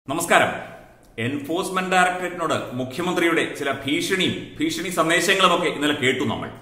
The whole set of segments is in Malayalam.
നമസ്കാരം എൻഫോഴ്സ്മെന്റ് ഡയറക്ടറേറ്റിനോട് മുഖ്യമന്ത്രിയുടെ ചില ഭീഷണിയും ഭീഷണി സന്ദേശങ്ങളും ഒക്കെ ഇന്നലെ കേട്ടു നമ്മൾ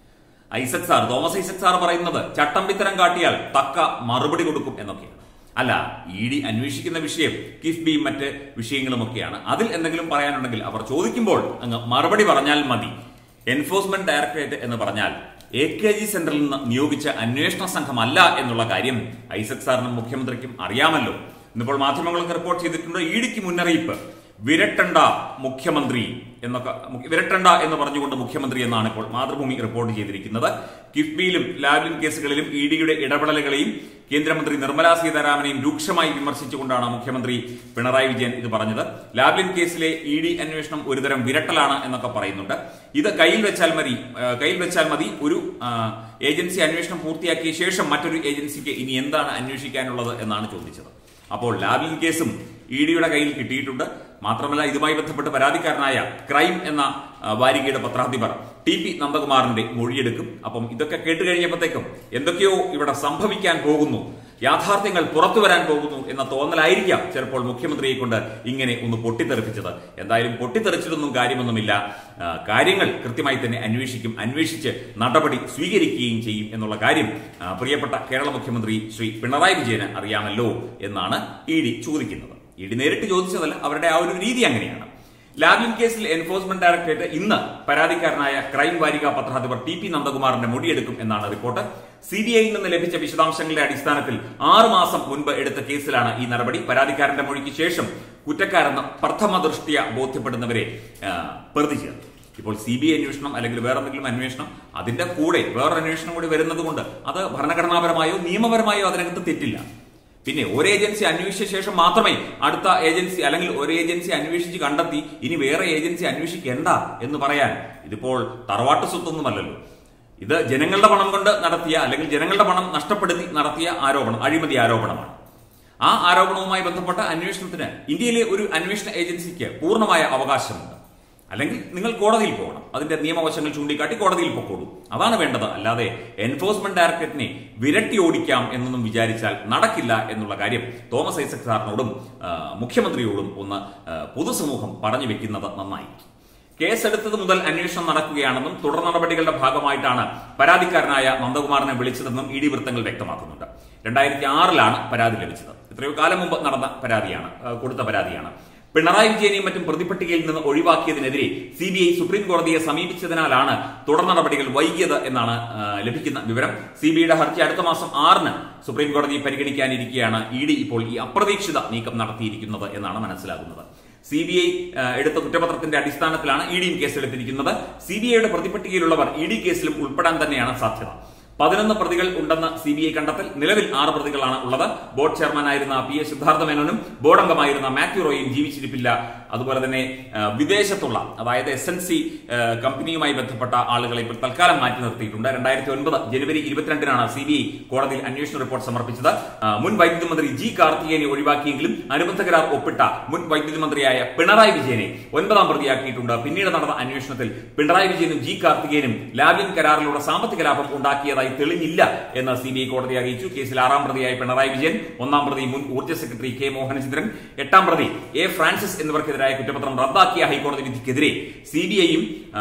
ഐസക് സാർ തോമസ് ഐസക് സാർ പറയുന്നത് ചട്ടം വിത്തരം കാട്ടിയാൽ തക്ക മറുപടി കൊടുക്കും എന്നൊക്കെയാണ് അല്ല ഇ ഡി അന്വേഷിക്കുന്ന വിഷയം കിഫ്ബിയും മറ്റ് വിഷയങ്ങളുമൊക്കെയാണ് അതിൽ എന്തെങ്കിലും പറയാനുണ്ടെങ്കിൽ അവർ ചോദിക്കുമ്പോൾ അങ്ങ് മറുപടി പറഞ്ഞാൽ മതി എൻഫോഴ്സ്മെന്റ് ഡയറക്ടറേറ്റ് എന്ന് പറഞ്ഞാൽ എ കെ ജി സെന്ററിൽ നിന്ന് നിയോഗിച്ച അന്വേഷണ സംഘമല്ല എന്നുള്ള കാര്യം ഐസക് സാറിനും മുഖ്യമന്ത്രിക്കും അറിയാമല്ലോ ഇന്നിപ്പോൾ മാധ്യമങ്ങളൊക്കെ റിപ്പോർട്ട് ചെയ്തിട്ടുണ്ട് ഇ ഡിക്ക് മുന്നറിയിപ്പ് വിരട്ടണ്ട മുഖ്യമന്ത്രി എന്നൊക്കെ മുഖ്യ- വിരട്ടണ്ട എന്ന് പറഞ്ഞുകൊണ്ട് മുഖ്യമന്ത്രി എന്നാണ് ഇപ്പോൾ മാതൃഭൂമി റിപ്പോർട്ട് ചെയ്തിരിക്കുന്നത് കിഫ്ബിയിലും ലാവ്ലിൻ കേസുകളിലും ഇ ഡിയുടെ ഇടപെടലുകളെയും കേന്ദ്രമന്ത്രി നിർമ്മലാ സീതാരാമനെയും രൂക്ഷമായി വിമർശിച്ചുകൊണ്ടാണ് മുഖ്യമന്ത്രി പിണറായി വിജയൻ ഇത് പറഞ്ഞത് ലാവ്ലിൻ കേസിലെ ഇ ഡി അന്വേഷണം ഒരുതരം വിരട്ടലാണ് എന്നൊക്കെ പറയുന്നുണ്ട് ഇത് കയ്യിൽ വെച്ചാൽ മതി ആ, കയ്യിൽ വെച്ചാൽ മതി ഒരു ആ, ഏജൻസി അന്വേഷണം പൂർത്തിയാക്കിയ ശേഷം മറ്റൊരു ഏജൻസിക്ക് ഇനി എന്താണ് അന്വേഷിക്കാനുള്ളത് എന്നാണ് ചോദിച്ചത് അപ്പോൾ ലാവ്ലിൻ കേസും ഇ ഡിയുടെ കയ്യിൽ കിട്ടിയിട്ടുണ്ട് മാത്രമല്ല ഇതുമായി ബന്ധപ്പെട്ട് പരാതിക്കാരനായ ക്രൈം എന്ന ആ, വാരികയുടെ പത്രാധിപർ ടി പി നന്ദകുമാറിന്റെ മൊഴിയെടുക്കും അപ്പം ഇതൊക്കെ കേട്ട് കഴിഞ്ഞപ്പോഴത്തേക്കും എന്തൊക്കെയോ ഇവിടെ സംഭവിക്കാൻ പോകുന്നു യാഥാർത്ഥ്യങ്ങൾ പുറത്തു വരാൻ പോകുന്നു എന്ന തോന്നലായിരിക്കാം ചിലപ്പോൾ മുഖ്യമന്ത്രിയെ കൊണ്ട് ഇങ്ങനെ ഒന്ന് പൊട്ടിത്തെറിപ്പിച്ചത് എന്തായാലും പൊട്ടിത്തെറിച്ചിട്ടൊന്നും കാര്യമൊന്നുമില്ല ആ, കാര്യങ്ങൾ കൃത്യമായി തന്നെ അന്വേഷിക്കും അന്വേഷിച്ച് നടപടി സ്വീകരിക്കുകയും ചെയ്യും എന്നുള്ള കാര്യം ആ, പ്രിയപ്പെട്ട കേരള മുഖ്യമന്ത്രി ശ്രീ പിണറായി വിജയന് അറിയാമല്ലോ എന്നാണ് ഇ ഡി ചോദിക്കുന്നത് ഇ ഡി നേരിട്ട് ചോദിച്ചതല്ല അവരുടെ ആ ഒരു രീതി അങ്ങനെയാണ് ലാവ്ലിൻ കേസിൽ എൻഫോഴ്സ്മെന്റ് ഡയറക്ടറേറ്റ് ഇന്ന് പരാതിക്കാരനായ ക്രൈം വാരിക പത്രാധിപർ ടി പി നന്ദകുമാറിന്റെ മൊഴിയെടുക്കും എന്നാണ് റിപ്പോർട്ട് സി ബി ഐയിൽ നിന്ന് ലഭിച്ച വിശദാംശങ്ങളുടെ അടിസ്ഥാനത്തിൽ ആറു മാസം മുൻപ് എടുത്ത കേസിലാണ് ഈ നടപടി പരാതിക്കാരന്റെ മൊഴിക്ക് ശേഷം കുറ്റക്കാരെന്ന് പ്രഥമ ദൃഷ്ടിയ ബോധ്യപ്പെടുന്നവരെ ആ, പ്രതി ചേർന്നു ഇപ്പോൾ സി ബി ഐ അന്വേഷണം അല്ലെങ്കിൽ വേറെ എന്തെങ്കിലും അന്വേഷണം അതിന്റെ കൂടെ വേറൊരു അന്വേഷണം കൂടി വരുന്നത് കൊണ്ട് അത് ഭരണഘടനാപരമായോ നിയമപരമായോ അതിനകത്ത് തെറ്റില്ല പിന്നെ ഒരു ഏജൻസി അന്വേഷിച്ച ശേഷം മാത്രമേ അടുത്ത ഏജൻസി അല്ലെങ്കിൽ ഒരു ഏജൻസി അന്വേഷിച്ച് കണ്ടെത്തി ഇനി വേറെ ഏജൻസി അന്വേഷിക്കേണ്ട എന്ന് പറയാൻ ഇതിപ്പോൾ തറവാട്ട് സ്വത്തൊന്നുമല്ലല്ലോ ഇത് ജനങ്ങളുടെ പണം കൊണ്ട് നടത്തിയ അല്ലെങ്കിൽ ജനങ്ങളുടെ പണം നഷ്ടപ്പെടുത്തി നടത്തിയ ആരോപണം അഴിമതി ആരോപണമാണ് ആ ആരോപണവുമായി ബന്ധപ്പെട്ട അന്വേഷണത്തിന് ഇന്ത്യയിലെ ഒരു അന്വേഷണ ഏജൻസിക്ക് പൂർണ്ണമായ അവകാശമുണ്ട് അല്ലെങ്കിൽ നിങ്ങൾ കോടതിയിൽ പോകണം അതിന്റെ നിയമവശങ്ങൾ ചൂണ്ടിക്കാട്ടി കോടതിയിൽ പൊക്കോളൂ അതാണ് വേണ്ടത് അല്ലാതെ എൻഫോഴ്സ്മെന്റ് ഡയറക്ടറേറ്റിനെ വിരട്ടി ഓടിക്കാം എന്നൊന്നും വിചാരിച്ചാൽ നടക്കില്ല എന്നുള്ള കാര്യം തോമസ് ഐസക് സാറിനോടും ആ, മുഖ്യമന്ത്രിയോടും ഒന്ന് ആ, പൊതുസമൂഹം പറഞ്ഞു വെക്കുന്നത് നന്നായി കേസെടുത്തത് മുതൽ അന്വേഷണം നടക്കുകയാണെന്നും തുടർ നടപടികളുടെ ഭാഗമായിട്ടാണ് പരാതിക്കാരനായ നന്ദകുമാറിനെ വിളിച്ചതെന്നും ഇ ഡി വൃത്തങ്ങൾ വ്യക്തമാക്കുന്നുണ്ട് രണ്ടായിരത്തി ആറിലാണ് പരാതി ലഭിച്ചത് എത്രയോ കാലം മുമ്പ് നടന്ന പരാതിയാണ് ആ, കൊടുത്ത പരാതിയാണ് പിണറായി വിജയനെയും മറ്റും പ്രതിപട്ടികയിൽ നിന്ന് ഒഴിവാക്കിയതിനെതിരെ സി ബി ഐ സുപ്രീം കോടതിയെ സമീപിച്ചതിനാലാണ് തുടർ നടപടികൾ വൈകിയത് എന്നാണ് ആ, ലഭിക്കുന്ന വിവരം സി ബി ഐയുടെ ഹർജി അടുത്ത മാസം ആറിന് സുപ്രീം കോടതി പരിഗണിക്കാനിരിക്കെയാണ് ഇ ഡി ഇപ്പോൾ ഈ അപ്രതീക്ഷിത നീക്കം നടത്തിയിരിക്കുന്നത് എന്നാണ് മനസ്സിലാകുന്നത് സി ബി ഐ എടുത്ത കുറ്റപത്രത്തിന്റെ അടിസ്ഥാനത്തിലാണ് ഇ ഡിയും കേസെടുത്തിരിക്കുന്നത് സി ബി ഐയുടെ പ്രതിപട്ടികയിലുള്ളവർ ഇ ഡി കേസിലും ഉൾപ്പെടാൻ തന്നെയാണ് സാധ്യത പതിനൊന്ന് പ്രതികൾ ഉണ്ടെന്ന് സി ബി ഐ കണ്ടെത്തൽ നിലവിൽ ആറ് പ്രതികളാണ് ഉള്ളത് ബോർഡ് ചെയർമാനായിരുന്ന പി എ സിദ്ധാർത്ഥ മേനോനും ബോർഡ് അംഗമായിരുന്ന മാത്യു റോയും ജീവിച്ചിരിപ്പില്ല അതുപോലെ തന്നെ ആ, വിദേശത്തുള്ള അതായത് എസ് എൻ സി കമ്പനിയുമായി ബന്ധപ്പെട്ട ആളുകളെ ഇപ്പോൾ തൽക്കാലം മാറ്റി നിർത്തിയിട്ടുണ്ട് രണ്ടായിരത്തി ഒൻപത് ജനുവരി ഇരുപത്തിരണ്ടിനാണ് സി ബി ഐ കോടതിയിൽ അന്വേഷണ റിപ്പോർട്ട് സമർപ്പിച്ചത് ആ, മുൻ വൈദ്യുതി മന്ത്രി ജി കാർത്തികേയനെ ഒഴിവാക്കിയെങ്കിലും അനുബന്ധ കരാർ ഒപ്പിട്ട മുൻ വൈദ്യുതി മന്ത്രിയായ പിണറായി വിജയനെ ഒൻപതാം പ്രതിയാക്കിയിട്ടുണ്ട് പിന്നീട് നടന്ന അന്വേഷണത്തിൽ പിണറായി വിജയനും ജി കാർത്തികേയനും ലാവ്ലിൻ കരാറിലൂടെ സാമ്പത്തിക ലാഭം ഉണ്ടാക്കിയതായി തെളിഞ്ഞില്ല എന്ന് സി ബി ഐ കോടതി അറിയിച്ചു കേസിൽ ആറാം പ്രതിയായ പിണറായി വിജയൻ ഒന്നാം പ്രതി മുൻ ഊർജ്ജ സെക്രട്ടറി കെ മോഹനചന്ദ്രൻ എട്ടാം പ്രതി എ ഫ്രാൻസിസ് എന്നിവർക്കെതിരായ കുറ്റപത്രം റദ്ദാക്കിയ ഹൈക്കോടതി വിധിക്കെതിരെ സി ബി ഐയും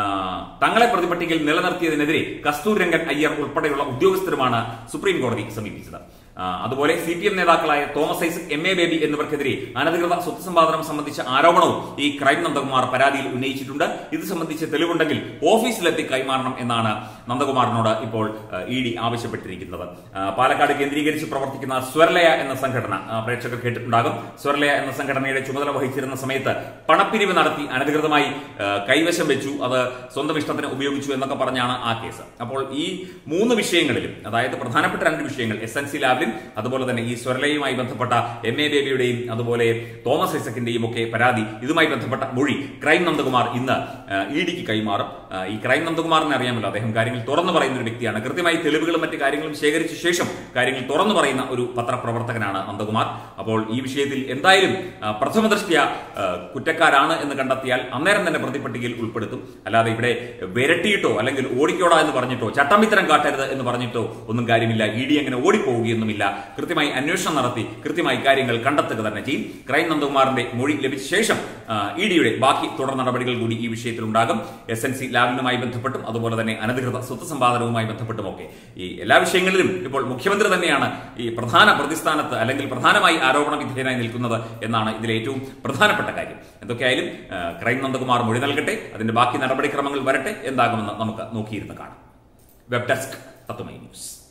തങ്ങളെ പ്രതിപട്ടികയിൽ നിലനിർത്തിയതിനെതിരെ കസ്തൂർ രംഗൻ അയ്യർ ഉൾപ്പെടെയുള്ള ഉദ്യോഗസ്ഥരുമാണ് സുപ്രീം കോടതി സമീപിച്ചത് ആ, അതുപോലെ സി പി എം നേതാക്കളായ തോമസ് ഐസക് എം എ ബേബി എന്നിവർക്കെതിരെ അനധികൃത സ്വത്ത് സമ്പാദനം സംബന്ധിച്ച ആരോപണവും ഈ ക്രൈം നന്ദകുമാർ പരാതിയിൽ ഉന്നയിച്ചിട്ടുണ്ട് ഇത് സംബന്ധിച്ച് തെളിവുണ്ടെങ്കിൽ ഓഫീസിലെത്തി കൈമാറണം എന്നാണ് നന്ദകുമാറിനോട് ഇപ്പോൾ ഇ ഡി ആവശ്യപ്പെട്ടിരിക്കുന്നത് ആ, പാലക്കാട് കേന്ദ്രീകരിച്ച് പ്രവർത്തിക്കുന്ന സ്വരലയ എന്ന സംഘടന ആ, പ്രേക്ഷകർ കേട്ടിട്ടുണ്ടാകും സ്വരലയ എന്ന സംഘടനയുടെ ചുമതല വഹിച്ചിരുന്ന സമയത്ത് പണപ്പിരിവ് നടത്തി അനധികൃതമായി ആ, കൈവശം വെച്ചു അത് സ്വന്തം ഇഷ്ടത്തിന് ഉപയോഗിച്ചു എന്നൊക്കെ പറഞ്ഞാണ് ആ കേസ് അപ്പോൾ ഈ മൂന്ന് വിഷയങ്ങളിലും അതായത് പ്രധാനപ്പെട്ട രണ്ട് വിഷയങ്ങൾ എസ് എൻ സി ലാബിൽ അതുപോലെ തന്നെ ഈ സ്വരലയുമായി ബന്ധപ്പെട്ട എം എ ബേബിയുടെയും അതുപോലെ തോമസ് ഐസക്കിന്റെയും ഒക്കെ പരാതി ഇതുമായി ബന്ധപ്പെട്ട മൊഴി ക്രൈം നന്ദകുമാർ ഇന്ന് ഇ ഡിക്ക് കൈമാറും ആ, ഈ ക്രൈം നന്ദകുമാറിനെ അറിയാമല്ലോ അദ്ദേഹം കാര്യങ്ങൾ തുറന്നു പറയുന്ന ഒരു വ്യക്തിയാണ് കൃത്യമായി തെളിവുകളും മറ്റു കാര്യങ്ങളും ശേഖരിച്ച ശേഷം കാര്യങ്ങൾ തുറന്നു പറയുന്ന ഒരു പത്രപ്രവർത്തകനാണ് നന്ദകുമാർ അപ്പോൾ ഈ വിഷയത്തിൽ എന്തായാലും ആ, പ്രഥമ ദൃഷ്ടിയ ആ, കുറ്റക്കാരാണ് എന്ന് കണ്ടെത്തിയാൽ അന്നേരം തന്നെ പ്രതിപട്ടികയിൽ ഉൾപ്പെടുത്തും അല്ലാതെ ഇവിടെ വിരട്ടിയിട്ടോ അല്ലെങ്കിൽ ഓടിക്കോടാ എന്ന് പറഞ്ഞിട്ടോ ചട്ടമിത്തരം കാട്ടരുത് എന്ന് പറഞ്ഞിട്ടോ ഒന്നും കാര്യമില്ല ഇ ഡി അങ്ങനെ ഓടിപ്പോവുകയൊന്നുമില്ല സംശയവുമില്ല കൃത്യമായി അന്വേഷണം നടത്തി കൃത്യമായി കാര്യങ്ങൾ കണ്ടെത്തുക തന്നെ ചെയ്യും ക്രൈം നന്ദകുമാറിന്റെ മൊഴി ലഭിച്ച ശേഷം ഇ ഡിയുടെ ബാക്കി തുടർ നടപടികൾ കൂടി ഈ വിഷയത്തിൽ ഉണ്ടാകും എസ് എൻ സി ലാബിനുമായി ബന്ധപ്പെട്ടും അതുപോലെ തന്നെ അനധികൃത സ്വത്ത് സമ്പാദനവുമായി ബന്ധപ്പെട്ടുമൊക്കെ ഈ എല്ലാ വിഷയങ്ങളിലും ഇപ്പോൾ മുഖ്യമന്ത്രി തന്നെയാണ് ഈ പ്രധാന പ്രതിസ്ഥാനത്ത് അല്ലെങ്കിൽ പ്രധാനമായി ആരോപണ വിധേയനായി നിൽക്കുന്നത് എന്നാണ് ഇതിലെ ഏറ്റവും പ്രധാനപ്പെട്ട കാര്യം എന്തൊക്കെയായാലും ആ, ക്രൈം നന്ദകുമാർ മൊഴി നൽകട്ടെ അതിന്റെ ബാക്കി നടപടിക്രമങ്ങൾ വരട്ടെ എന്താകുമെന്ന് നമുക്ക് നോക്കിയിരുന്ന് കാണാം വെബ് ഡെസ്ക് തത്വമൈ ന്യൂസ്